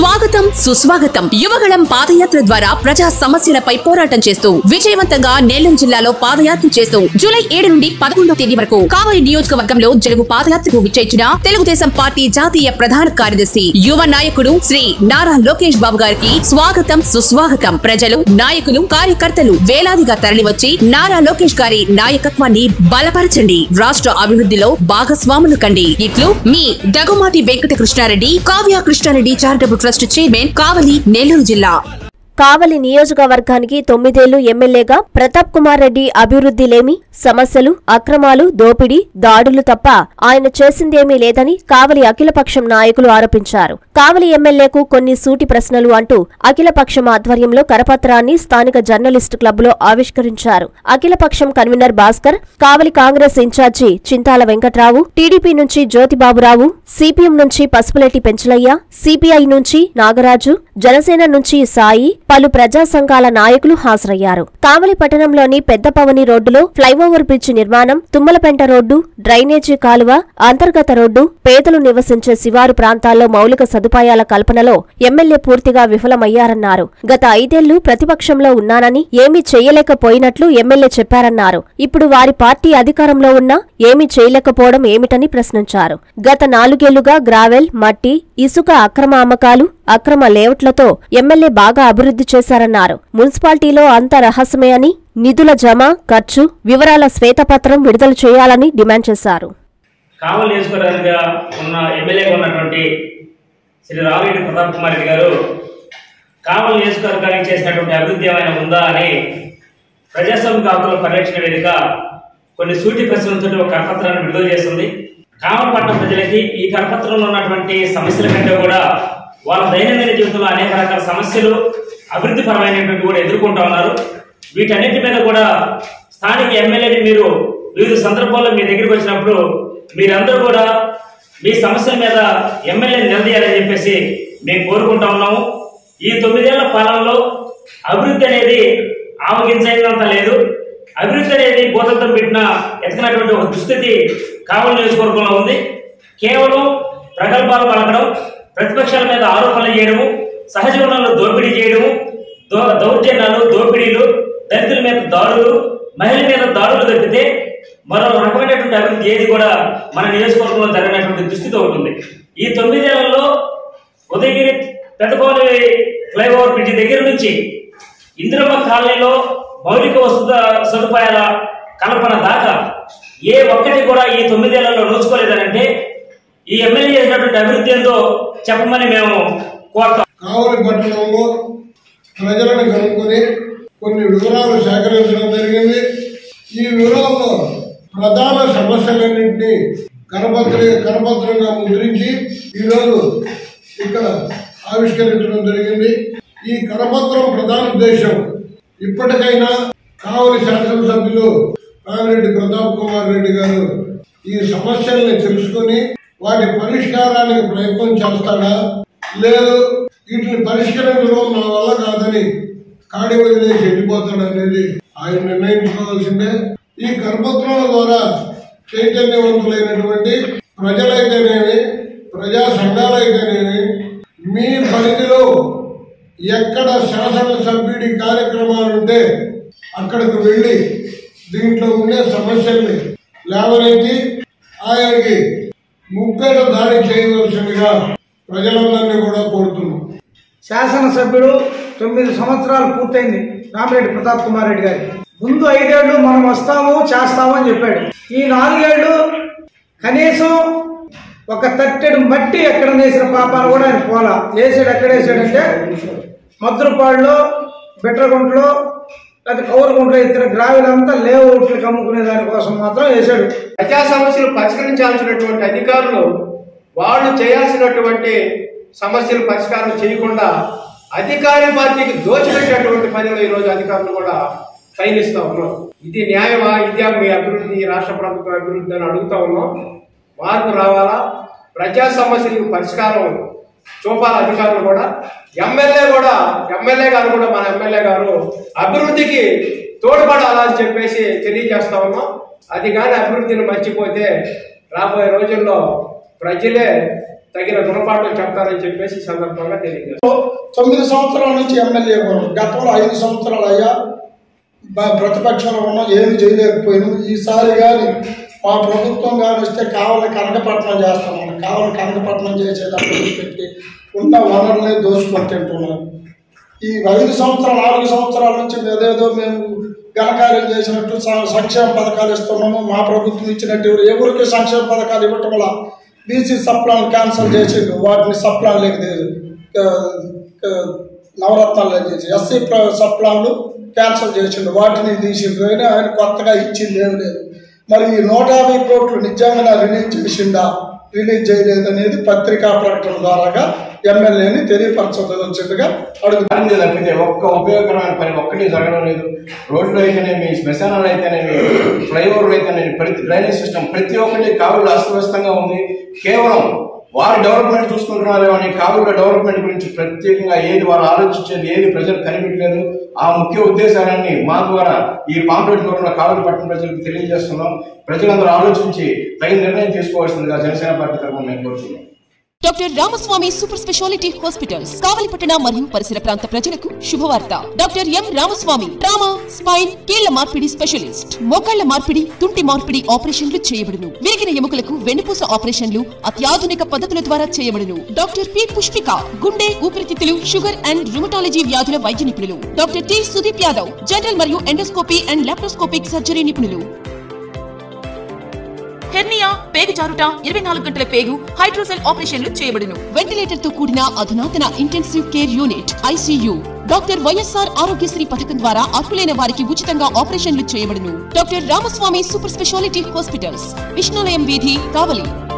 స్వాగతం సుస్వాగతం యువగళం పాదయాత్ర ద్వారా ప్రజా సమస్యలపై పోరాటం చేస్తూ విజయవంతంగా నెల్లూరు జిల్లాలో పాదయాత్ర చేస్తూ జూలై ఏడు నుండి పదకొండో తేదీ వరకు కావలి నియోజకవర్గంలో జరుగు పాదయాత్రకు విచ్చేసిన తెలుగుదేశం పార్టీ జాతీయ ప్రధాన కార్యదర్శి యువ నాయకుడు శ్రీ నారా లోకేష్ బాబు గారికి స్వాగతం సుస్వాగతం ప్రజలు నాయకులు కార్యకర్తలు వేలాదిగా తరలివచ్చి నారా లోకేష్ గారి నాయకత్వాన్ని బలపరచండి రాష్ట్ర అభివృద్ధిలో భాగస్వాములు కండి ఇట్లు మీ Dagumati Venkata Krishna Reddy Kavya Krishna Reddy charitable trust chairman Kavali Nellore జిల్లా కావలి నియోజకవర్గానికి తొమ్మిదేళ్లు ఎమ్మెల్యేగా ప్రతాప్ కుమార్ రెడ్డి అభివృద్ధి లేమి సమస్యలు అక్రమాలు దోపిడీ దాడులు తప్ప ఆయన చేసిందేమీ లేదని కావలి అఖిలపక్షం నాయకులు ఆరోపించారు కావలి ఎమ్మెల్యేకు కొన్ని సూటి ప్రశ్నలు అంటూ అఖిలపక్షం ఆధ్వర్యంలో కరపత్రాన్ని స్థానిక జర్నలిస్టు క్లబ్లో ఆవిష్కరించారు అఖిలపక్షం convener Bhaskar Kavali Congress incharge Chintala Venkatrao TDP నుంచి జ్యోతిబాబురావు సిపిఎం నుంచి పసుపులెట్టి పెంచలయ్య సిపిఐ నుంచి నాగరాజు జనసేన నుంచి సాయి పలు ప్రజా సంఘాల నాయకులు హాజరయ్యారు కావలి పట్టణంలోని పెద్ద పవని రోడ్డులో ఫ్లైఓవర్ బ్రిడ్జ్ నిర్మాణం తుమ్మలపెంట రోడ్డు డ్రైనేజీ కాలువ అంతర్గత రోడ్డు పేదలు నివసించే శివారు ప్రాంతాల్లో మౌలిక సదుపాయాల కల్పనలో ఎమ్మెల్యే పూర్తిగా విఫలమయ్యారన్నారు గత ఐదేళ్లు ప్రతిపక్షంలో ఉన్నానని ఏమీ చేయలేకపోయినట్లు ఎమ్మెల్యే చెప్పారన్నారు ఇప్పుడు వారి పార్టీ అధికారంలో ఉన్నా ఏమీ చేయలేకపోవడం ఏమిటని ప్రశ్నించారు గత నాలుగేళ్లుగా గ్రావెల్ మట్టి ఇసుక అక్రమ అమ్మకాలు అక్రమ లేఅవుట్లతో ఎమ్మెల్యే బాగా అభివృద్ధి చేశారన్నారు మున్సిపాలిటీలో అంత రహస్యమే అని నిధుల జమ ఖర్చు వివరాల శ్వేతపత్రం విడుదల చేయాలని డిమాండ్ చేశారు కావలి నియోజకవర్గంగా ఉన్న ఎమ్మెల్యేగా ఉన్నటువంటి శ్రీ రావిరెడ్డి ప్రతాప్ కుమార్ రెడ్డి గారు కావలి నియోజకవర్గానికి చేసినటువంటి అభివృద్ధి ఏమైనా ఉందా అని ప్రజాస్వామిక హక్కుల పరిరక్షణ వేదిక కొన్ని సూటి ప్రశ్నలతో ఒక కరపత్రాన్ని విడుదల చేస్తుంది కావలపట్నం ప్రజలకి ఈ కరపత్రంలో ఉన్నటువంటి సమస్యల కంటే కూడా వాళ్ళ దైనందిన జీవితంలో అనేక రకాల సమస్యలు అభివృద్ధి పరమైనటువంటి కూడా ఎదుర్కొంటా ఉన్నారు వీటన్నిటి మీద కూడా స్థానిక ఎమ్మెల్యేని మీరు వివిధ సందర్భాల్లో మీ దగ్గరికి వచ్చినప్పుడు మీరందరూ కూడా మీ సమస్యల మీద ఎమ్మెల్యే నిలదీయాలని చెప్పేసి మేము కోరుకుంటా ఉన్నాము ఈ తొమ్మిదేళ్ల పాలనలో అభివృద్ధి అనేది ఆమగించైనంత లేదు అభివృద్ధి అనేది భూతత్వం పెట్టిన ఎత్తనటువంటి ఒక దుస్థితి కావలి నియోజకవర్గంలో ఉంది కేవలం ప్రగల్భాలు పలకడం ప్రతిపక్షాల మీద ఆరోపణలు చేయడము సహజ వనరులు దోపిడీ చేయడము దో- దౌర్జన్యాలు దోపిడీలు దళితుల మీద దాడులు మహిళల మీద దాడులు తప్పితే మరో రకమైనటువంటి అభివృద్ధి ఏది కూడా మన నియోజకవర్గంలో జరిగినటువంటి దుస్థితి ఒకటి ఉంది ఈ తొమ్మిదేళ్లలో ఉదయగిరి పెద్దపల్లి ఫ్లైఓవర్ బ్రిడ్జి దగ్గర నుంచి ఇందిరమ్మ కాలనీలో మౌలిక వస్తు సదుపాయాల కల్పన దాకా ఏ ఒక్కటి కూడా ఈ తొమ్మిదేళ్లలో నోచుకోలేదనంటే ఈ ఎమ్మెల్యే చేసినటువంటి అభివృద్ధి ఏందో చెప్పమని మేము కోరుతాం కావలి పట్టణంలో ప్రజలను కనుక్కొని కొన్ని వివరాలు సేకరించడం జరిగింది ఈ వివరాల్లో ప్రధాన సమస్యలన్నింటినీ కరపత్ర కరపత్రంగా ముద్రించి ఈరోజు ఇక్కడ ఆవిష్కరించడం జరిగింది ఈ కరపత్రం ప్రధాన ఉద్దేశం ఇప్పటికైనా కావలి శాసనసభ్యులు రామిరెడ్డి ప్రతాప్ కుమార్ రెడ్డి గారు ఈ సమస్యల్ని తెలుసుకొని వాటి పరిష్కారానికి ప్రయత్నం చేస్తాడా లేదు వీటిని పరిష్కరించడం నా వల్ల కాదని కాడి వదిలేసి వెళ్ళిపోతాడు అనేది ఆయన నిర్ణయించుకోవాల్సిందే ఈ కరపత్రాల ద్వారా చైతన్యవంతులైనటువంటి ప్రజలైతేనేమి ప్రజా సంఘాలైతేనేమి మీ పరిధిలో ఎక్కడ శాసనసభ్యుడి కార్యక్రమాలు ఉంటే అక్కడికి వెళ్ళి దీంట్లో ఉండే సమస్యల్ని లేవనెత్తి ఆయనకి ముప్పేట దాడి చేయవలసిందిగా ప్రజలందరినీ కూడా కోరుతున్నాం శాసనసభ్యుడు తొమ్మిది సంవత్సరాలు పూర్తయింది రామిరెడ్డి ప్రతాప్ కుమార్ రెడ్డి గారి ముందు ఐదేళ్లు మనం వస్తాము చేస్తాము అని చెప్పాడు ఈ నాలుగేళ్లు కనీసం ఒక తట్టెడు మట్టి ఎక్కడ వేసిన పాపాలు కూడా ఆయన పోలా వేసాడు ఎక్కడ వేసాడంటే మద్రపాడులో బెట్రగుంటలో లేకపోతే కౌరగుంటలో ఇతర గ్రావిలంతా లేఅవుట్లకు అమ్ముకునే దానికోసం మాత్రం వేసాడు ప్రజా సమస్యలు పరిష్కరించాల్సినటువంటి అధికారులు వాళ్ళు చేయాల్సినటువంటి సమస్యలు పరిష్కారం చేయకుండా అధికార పార్టీకి దోచిపెట్టేటువంటి పనిలో ఈరోజు అధికారులు కూడా పయనిస్తా ఉన్నాం ఇది న్యాయమా ఇదే మీ అభివృద్ధి ఈ రాష్ట్ర ప్రభుత్వ అభివృద్ధి అని అడుగుతా ఉన్నాం మార్పు రావాలా ప్రజా సమస్యలకు పరిష్కారం చూపాలి అధికారులు కూడా ఎమ్మెల్యే కూడా ఎమ్మెల్యే గారు కూడా మన ఎమ్మెల్యే గారు అభివృద్ధికి తోడ్పడాలని చెప్పేసి తెలియజేస్తా ఉన్నాం అది కానీ అభివృద్ధిని మర్చిపోతే రాబోయే రోజుల్లో ప్రజలే తగిన గుణపాఠం చెప్తారని చెప్పేసి ఈ సందర్భంగా తెలియజేస్తారు తొమ్మిది సంవత్సరాల నుంచి ఎమ్మెల్యే ఉన్నాం గతంలో ఐదు సంవత్సరాలు అయ్యా బ- ప్రతిపక్షంలో ఉన్నాం ఏమి చేయలేకపోయినాం ఈసారి కానీ మా ప్రభుత్వం కానీ వస్తే కావాలని కనకపట్నం చేస్తున్నాం కావాలని కనకపట్నం చేసేటప్పుడు పెట్టి ఉన్న వనరులే దోచుకొని తింటున్నాం ఈ ఐదు సంవత్సరాలు నాలుగు సంవత్సరాల నుంచి ఏదేదో మేము ఘనకార్యం చేసినట్టు స- సంక్షేమ పథకాలు ఇస్తున్నాము మా ప్రభుత్వం ఇచ్చినట్టు ఎవరికి సంక్షేమ పథకాలు ఇవ్వటం వల్ల బీసీ సప్లాన్ క్యాన్సిల్ చేసిండు వాటిని సప్లాన్ లేదు నవరత్నాలు చేసి ఎస్సీ సప్లాన్లు క్యాన్సిల్ చేసిండు వాటిని తీసిండు అయినా ఆయన కొత్తగా ఇచ్చింది ఏమి లేదు మరి ఈ నూట యాభై కోట్లు నిజంగా రిలీజ్ చేసిందా రిలీజ్ చేయలేదు అనేది పత్రికా ప్రకటన ద్వారాగా ఎమ్మెల్యేని తెలియపరచవలసిందిగా అడుగు దాన్ని తప్పితే ఒక్క ఉపయోగకరమైన పని ఒక్కటి జరగడం లేదు రోడ్లు అయితేనేమి శ్మశానాలు అయితేనేమి ఫ్లైఓవర్లు అయితేనేమి ప్రతి డ్రైనేజ్ సిస్టమ్ ప్రతి ఒక్కటి కావులు అస్తవ్యస్తంగా ఉంది కేవలం వారి డెవలప్మెంట్ చూసుకుంటున్నారు అని కావుల డెవలప్మెంట్ గురించి ప్రత్యేకంగా ఏది వారు ఆలోచించేది ఏది ప్రజలు కనిపించలేదు ఆ ముఖ్య ఉద్దేశాలన్నీ మా ద్వారా ఈ పాంప్లెట్ ద్వారా కావులు పట్టిన ప్రజలకు తెలియజేస్తున్నాం ప్రజలందరూ ఆలోచించి తగిన నిర్ణయం తీసుకోవాల్సిందిగా జనసేన పార్టీ తరఫున మేము కోరుతున్నాం doctor Ramaswamy super speciality hospitals కావలిపట్టణ మరియు పరిసర ప్రాంత ప్రజలకు శుభవార్త doctor M Ramaswamy trauma spine కీళ్ల మార్పిడి స్పెషలిస్ట్ మోకాళ్ల మార్పిడి తుంటి మార్పిడి ఆపరేషన్లు చేయబడును విరిగిన ఎముకలకు వెన్నుపూస ఆపరేషన్లు అత్యాధునిక పద్ధతుల ద్వారా చేయబడును డాక్టర్ పి పుష్పిక గుండె ఊపిరితిత్తులు షుగర్ అండ్ రుమటాలజీ వ్యాధుల వైద్య నిపుణులు doctor T Sudeep Yadav general మరియు ఎండోస్కోపీ అండ్ లాప్రోస్కోపిక్ సర్జరీ నిపుణులు హెర్నియా పేగు జారుట ఇరవై నాలుగు గంటల పేగు హైడ్రోసెల్ ఆపరేషన్లు చేయబడును వెంటిలేటర్ తో కూడిన అధునాతన intensive care unit ICU doctor YSR Aarogyasri పథకం ద్వారా అర్హులైన వారికి ఉచితంగా ఆపరేషన్లు చేయబడును doctor Ramaswamy super speciality hospitals Vishnulayam వీధి కావలి